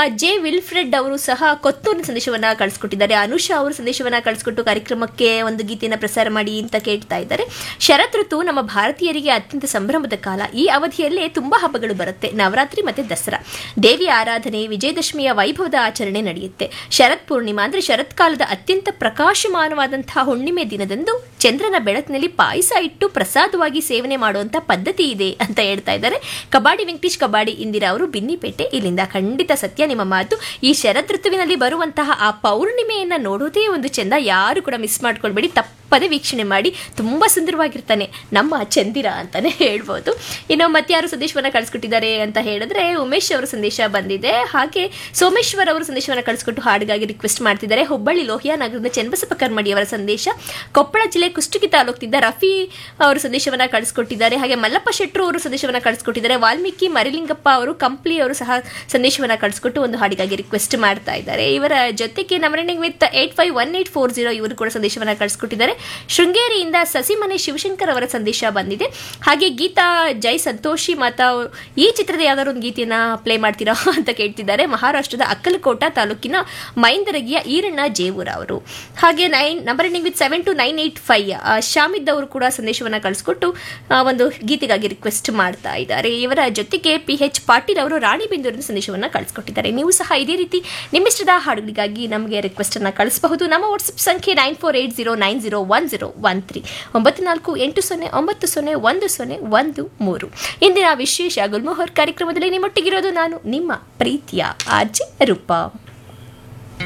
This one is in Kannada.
ಜೆ ವಿಲ್ಫ್ರೆಡ್ ಅವರು ಸಹ ಕೊತ್ತೂರಿನ ಸಂದೇಶವನ್ನ ಕಳಿಸ್ಕೊಟ್ಟಿದ್ದಾರೆ ಅನುಷಾ ಅವರು ಸಂದೇಶವನ್ನ ಕಳಿಸ್ಕೊಟ್ಟು ಕಾರ್ಯಕ್ರಮಕ್ಕೆ ಒಂದು ಗೀತೆಯನ್ನು ಪ್ರಸಾರ ಮಾಡಿ ಅಂತ ಕೇಳ್ತಾ ಇದ್ದಾರೆ ಶರತ್ ಋತು ನಮ್ಮ ಭಾರತೀಯರಿಗೆ ಅತ್ಯಂತ ಸಂಭ್ರಮದ ಕಾಲ ಈ ಅವಧಿಯಲ್ಲೇ ತುಂಬಾ ಹಬ್ಬಗಳು ಬರುತ್ತೆ ನವರಾತ್ರಿ ಮತ್ತೆ ದಸರಾ ದೇವಿಯ ಆರಾಧನೆ ವಿಜಯದಶಮಿಯ ವೈಭವದ ಆಚರಣೆ ನಡೆಯುತ್ತೆ ಶರತ್ ಪೂರ್ಣಿಮಾ ಅಂದ್ರೆ ಶರತ್ಕಾಲದ ಅತ್ಯಂತ ಪ್ರಕಾಶಮಾನವಾದಂತಹ ಹುಣ್ಣಿಮೆ ದಿನದಂದು ಚಂದ್ರನ ಬೆಳಕಿನಲ್ಲಿ ಪಾಯಸ ಇಟ್ಟು ಪ್ರಸಾದವಾಗಿ ಸೇವನೆ ಮಾಡುವಂತ ಪದ್ಧತಿ ಇದೆ ಅಂತ ಹೇಳ್ತಾ ಇದ್ದಾರೆ ಕಬಾಡಿ ವೆಂಕಟೇಶ್ ಕಬಾಡಿ ಇಂದಿರಾ ಅವರು ಬಿನ್ನಿಪೇಟೆ ಇಲ್ಲಿಂದ ಖಂಡಿತ ಸತ್ಯ ನಿಮ್ಮ ಮಾತು ಈ ಶರತ್ ಋತುವಿನಲ್ಲಿ ಬರುವಂತಹ ಆ ಪೌರ್ಣಿಮೆಯನ್ನ ನೋಡೋದೇ ಒಂದು ಚಂದ ಯಾರು ಕೂಡ ಮಿಸ್ ಮಾಡ್ಕೊಳ್ಬೇಡಿ ತಪ್ಪದೇ ವೀಕ್ಷಣೆ ಮಾಡಿ ತುಂಬಾ ಸುಂದರವಾಗಿರ್ತಾನೆ ನಮ್ಮ ಚಂದಿರ ಅಂತಾನೆ ಹೇಳ್ಬೋದು ಇನ್ನು ಮತ್ತಾರು ಸಂದೇಶವನ್ನ ಕಳಿಸ್ಕೊಟ್ಟಿದ್ದಾರೆ ಅಂತ ಹೇಳಿದ್ರೆ ಉಮೇಶ್ ಅವರ ಸಂದೇಶ ಬಂದಿದೆ ಹಾಗೆ ಸೋಮೇಶ್ವರ್ ಅವರು ಸಂದೇಶವನ್ನ ಕಳಿಸ್ಕೊಟ್ಟು ಹಾಡಿಗಾಗಿ ರಿಕ್ವೆಸ್ಟ್ ಮಾಡ್ತಿದ್ದಾರೆ ಹುಬ್ಬಳ್ಳಿ ಲೋಹಿಯಾ ನಗರದ ಚನ್ನಬಸಪ್ಪ ಕರ್ಮಡಿ ಅವರ ಸಂದೇಶ ಕೊಪ್ಪಳ ಜಿಲ್ಲೆ ಕುಷ್ಟಗಿ ತಾಲೂಕಿನಿಂದ ರಫಿ ಅವರು ಸಂದೇಶವನ್ನ ಕಳಿಸ್ಕೊಟ್ಟಿದ್ದಾರೆ ಹಾಗೆ ಮಲ್ಲಪ್ಪ ಶೆಟ್ರು ಅವರು ಸಂದೇಶವನ್ನ ಕಳಿಸ್ಕೊಟ್ಟಿದ್ದಾರೆ ವಾಲ್ಮೀಕಿ ಮರಿಲಿಂಗಪ್ಪ ಅವರು ಕಂಪ್ಲಿ ಅವರು ಸಹ ಸಂದೇಶವನ್ನ ಕಳಿಸ್ಕೊಟ್ಟು ಒಂದು ಹಾಡಿಗಾಗಿ ರಿಕ್ವೆಸ್ಟ್ ಮಾಡ್ತಾ ಇದ್ದಾರೆ ಇವರ ಜೊತೆಗೆ number ending with eight five one eight four zero ಇವರು ಕೂಡ ಸಂದೇಶವನ್ನ ಕಳಿಸ್ಕೊಟ್ಟಿದ್ದಾರೆ ಶೃಂಗೇರಿಯಿಂದ ಸಸಿಮನೆ ಶಿವಶಂಕರ್ ಅವರ ಸಂದೇಶ ಬಂದಿದೆ ಹಾಗೆ ಗೀತಾ ಜೈ ಸಂತೋಷಿ ಮಾತಾ ಈ ಚಿತ್ರದ ಯಾವ್ದಾದ್ರು ಒಂದು ಗೀತೆಯನ್ನ ಪ್ಲೇ ಮಾಡ್ತೀರಾ ಅಂತ ಕೇಳ್ತಿದ್ದಾರೆ ಮಹಾರಾಷ್ಟ್ರದ ಅಕ್ಕಲಕೋಟ ತಾಲೂಕಿನ ಮೈಂದರಗಿಯ ಈರಣ್ಣ ಜೇವೂರ ಅವರು ಹಾಗೆ nine number ending with seven two nine eight five Shamid ಅವರು ಕೂಡ ಸಂದೇಶವನ್ನ ಕಳಿಸ್ಕೊಟ್ಟು ಆ, ಒಂದು ಗೀತೆಗಾಗಿ ರಿಕ್ವೆಸ್ಟ್ ಮಾಡ್ತಾ ಇದ್ದಾರೆ ಇವರ ಜೊತೆಗೆ ಪಿ ಎಚ್ ಪಾಟೀಲ್ ಅವರು ರಾಣಿಬೆಂದೂರಿನ ಸಂದೇಶವನ್ನ ಕಳಿಸ್ಕೊಟ್ಟಿದ್ದಾರೆ ನೀವು ಸಹ ಇದೇ ರೀತಿ ನಿಮ್ಮಿಷ್ಟದ ಹಾಡುಗಳಿಗಾಗಿ ನಮಗೆ ರಿಕ್ವೆಸ್ಟ್ ಅನ್ನ ಕಳಿಸಬಹುದು ನಮ್ಮ ವಾಟ್ಸ್ಆಪ್ ಸಂಖ್ಯೆ nine four eight zero nine zero one zero one three ಒಂಬತ್ತು ನಾಲ್ಕು ಎಂಟು ಸೊನ್ನೆ ಒಂಬತ್ತು ಸೊನ್ನೆ ಒಂದು ಸೊನ್ನೆ ಒಂದು ಮೂರು ಇಂದಿನ ವಿಶೇಷ ಗುಲ್ಮೋಹರ್ ಕಾರ್ಯಕ್ರಮದಲ್ಲಿ ನಿಮ್ಮೊಟ್ಟಿಗಿರೋದು ನಾನು ನಿಮ್ಮ ಪ್ರೀತಿಯ ಆರ್ಜಿ ರೂಪಾ